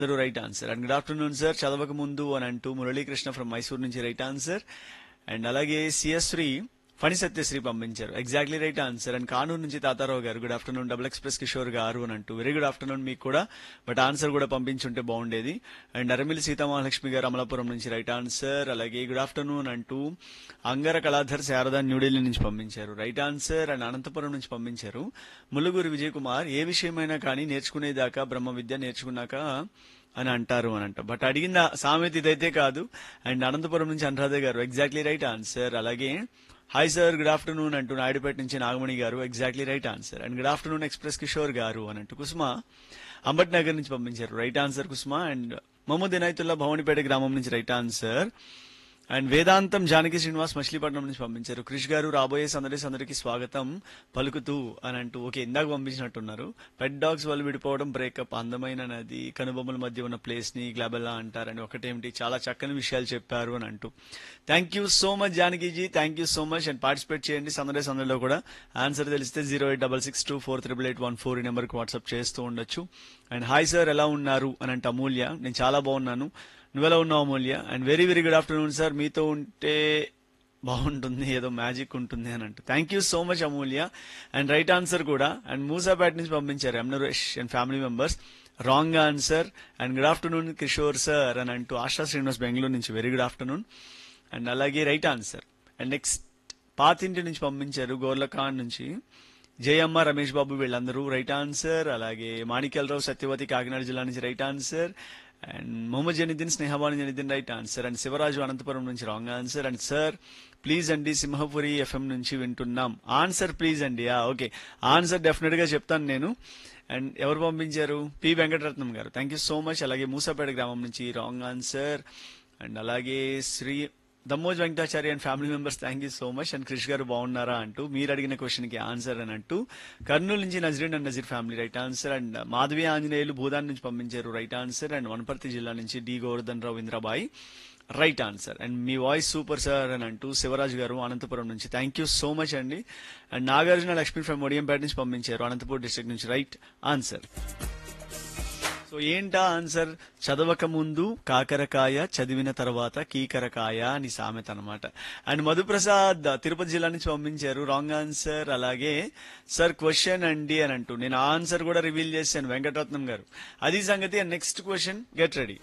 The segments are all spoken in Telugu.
అందరూ right answer and good afternoon sir చదవక ముందు అని అంటూ మురళీకృష్ణ ఫ్రమ్ మైసూర్ నుంచి రైట్ ఆన్సర్ అండ్ అలాగే సిఎస్శ్రీ ఫణి సత్యశ్రీ పంపించారు exactly right answer and Kanuru నుంచి Tatarao garu good afternoon double express Kishore garu అని అంటూ వెరీ గుడ్ ఆఫ్టర్నూన్ మీకు కూడా బట్ ఆన్సర్ కూడా పంపించుంటే బాగుండేది అండ్ అరమిలి సీతామహాలక్ష్మి గారు అమలాపురం నుంచి రైట్ ఆన్సర్ అలాగే గుడ్ ఆఫ్టర్నూన్ అంటూ అంగర కళాధర్ శారదా న్యూఢిల్లీ నుంచి పంపించారు రైట్ ఆన్సర్ అండ్ అనంతపురం నుంచి పంపించారు ములుగురు విజయ్ కుమార్ ఏ విషయమైనా కానీ నేర్చుకునేదాకా బ్రహ్మ విద్య నేర్చుకున్నాక అని అంటారు అని అంట బట్ అడిగిన సామెత ఇదైతే కాదు అండ్ అనంతపురం నుంచి Anuradha garu exactly right answer అలాగే హాయ్ సార్ గుడ్ ఆఫ్టర్నూన్ అంటూ నాయుడుపేట నుంచి Nagamani garu exactly right answer and good afternoon express Kishore garu అని అంటూ కుసుమ అంబట్ నగర్ నుంచి పంపించారు right answer Kusuma and Mohammed Inayatullah Bhavanipeta గ్రామం నుంచి రైట్ ఆన్సర్ అండ్ వేదాంతం జానకి శ్రీనివాస్ మచిలీపట్నం నుంచి పంపించారు క్రిష్ గారు రాబోయే సందడి సందడికి స్వాగతం పలుకుతూ అని అంటూ ఓకే ఇందాక పంపించినట్టున్నారు పెట్ డాగ్స్ వాళ్ళు విడిపోవడం బ్రేకప్ అందమైన నది కనుబొమ్మల మధ్య ఉన్న ప్లేస్ ని గ్లాబెల్లా అంటారని ఒకటేమిటి చాలా చక్కని విషయాలు చెప్పారు అని అంటూ thank you so much Janakiji thank you so much and participate చేయండి సందడి సందడిలో కూడా ఆన్సర్ తెలిస్తే zero eight double six two four triple eight one four ఈ నెంబర్కి వాట్సాప్ చేస్తూ ఉండొచ్చు అండ్ హాయ్ సార్ ఎలా ఉన్నారు అని అంటే అమూల్య నేను చాలా బాగున్నాను నువ్వెలా ఉన్నావు Amulya and very very good afternoon sir మీతో ఉంటే బాగుంటుంది ఏదో మ్యాజిక్ ఉంటుంది అని అంటూ thank you so much Amulya and right answer కూడా అండ్ మూసాపేట నుంచి పంపించారు M Naresh and family members wrong answer and good afternoon Kishore sir అని అంటూ ఆశా శ్రీనివాస్ బెంగళూరు నుంచి వెరీ గుడ్ ఆఫ్టర్నూన్ అండ్ అలాగే రైట్ ఆన్సర్ అండ్ నెక్స్ట్ పాతింటి నుంచి పంపించారు గోర్లఖాన్ నుంచి జయమ్మ రమేష్ బాబు వీళ్ళందరూ రైట్ ఆన్సర్ అలాగే మాణిక్యాలరావు సత్యవతి కాకినాడ జిల్లా నుంచి right answer and Mohammed Janiddin Snehabani Janiddin right answer and Sivaraju Anantapuram నుంచి wrong answer and sir please అండి సింహపురి ఎఫ్ఎం నుంచి వింటున్నాం ఆన్సర్ ప్లీజ్ అండి ఓకే ఆన్సర్ డెఫినెట్ గా చెప్తాను నేను అండ్ ఎవరు పంపించారు పి వెంకటరత్నం గారు థ్యాంక్ యూ సో మచ్ అలాగే మూసాపేట గ్రామం నుంచి రాంగ్ ఆన్సర్ అండ్ అలాగే Shri Dammoj Venkatachari and family members thank you so much and Krish garu బాగున్నారా అంటూ మీరు అడిగిన క్వశ్చన్ కి ఆన్సర్ అని అంటూ కర్నూలు నుంచి Nazreen and Nazeer family right answer and Madhavi Anjaneyulu Bhoodan నుంచి పంపించారు రైట్ ఆన్సర్ అండ్ వనపర్తి జిల్లా నుంచి D Govardhan Rao Indrabai right answer and మీ వాయిస్ సూపర్ సార్ అని అంటూ శివరాజ్ గారు అనంతపురం నుంచి థ్యాంక్ యూ సో మచ్ అండి అండ్ నాగార్జున లక్ష్మి ఫ్రమ్ ఒడియంపేట నుంచి పంపించారు అనంతపూర్ డిస్ట్రిక్ట్ నుంచి రైట్ ఆన్సర్ సో ఏంటా ఆన్సర్ చదవక ముందు కాకరకాయ చదివిన తర్వాత కీకరకాయ అని సామెత అనమాట అండ్ మధుప్రసాద్ తిరుపతి జిల్లా నుంచి పంపించారు రాంగ్ ఆన్సర్ అలాగే సార్ క్వశ్చన్ అండి అని అంటూ నేను ఆన్సర్ కూడా రివీల్ చేశాను వెంకటరత్నం గారు అది సంగతి and next question get ready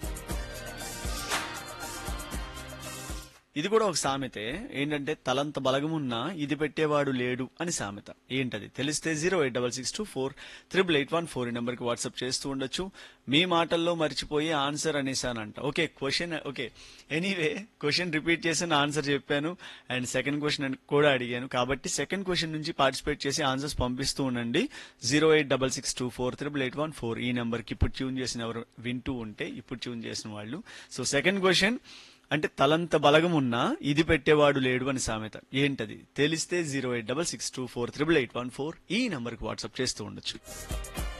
ఇది కూడా ఒక సామెతే ఏంటంటే తలంత బలగమున్నా ఇది పెట్టేవాడు లేడు అని సామెత ఏంటది తెలిస్తే zero eight double six two four triple eight one four ఈ నెంబర్కి వాట్సాప్ చేస్తూ ఉండొచ్చు మీ మాటల్లో మర్చిపోయి ఆన్సర్ అనేసానంట okay question okay anyway question repeat చేసి ఆన్సర్ చెప్పాను అండ్ సెకండ్ క్వశ్చన్ కూడా అడిగాను కాబట్టి సెకండ్ క్వశ్చన్ నుంచి పార్టిసిపేట్ చేసి ఆన్సర్స్ పంపిస్తూ ఉండండి zero eight double six two four triple eight one four ఈ నెంబర్కి ఇప్పుడు ట్యూన్ చేసిన ఎవరు వింటూ ఉంటే ఇప్పుడు ట్యూన్ చేసిన వాళ్ళు సో సెకండ్ క్వశ్చన్ అంటే తలంత బలగం ఉన్నా ఇది పెట్టేవాడు లేడు అని సామెత ఏంటది తెలిస్తే zero eight double six two four triple eight one four ఈ నంబర్కి వాట్సాప్ చేస్తూ ఉండొచ్చు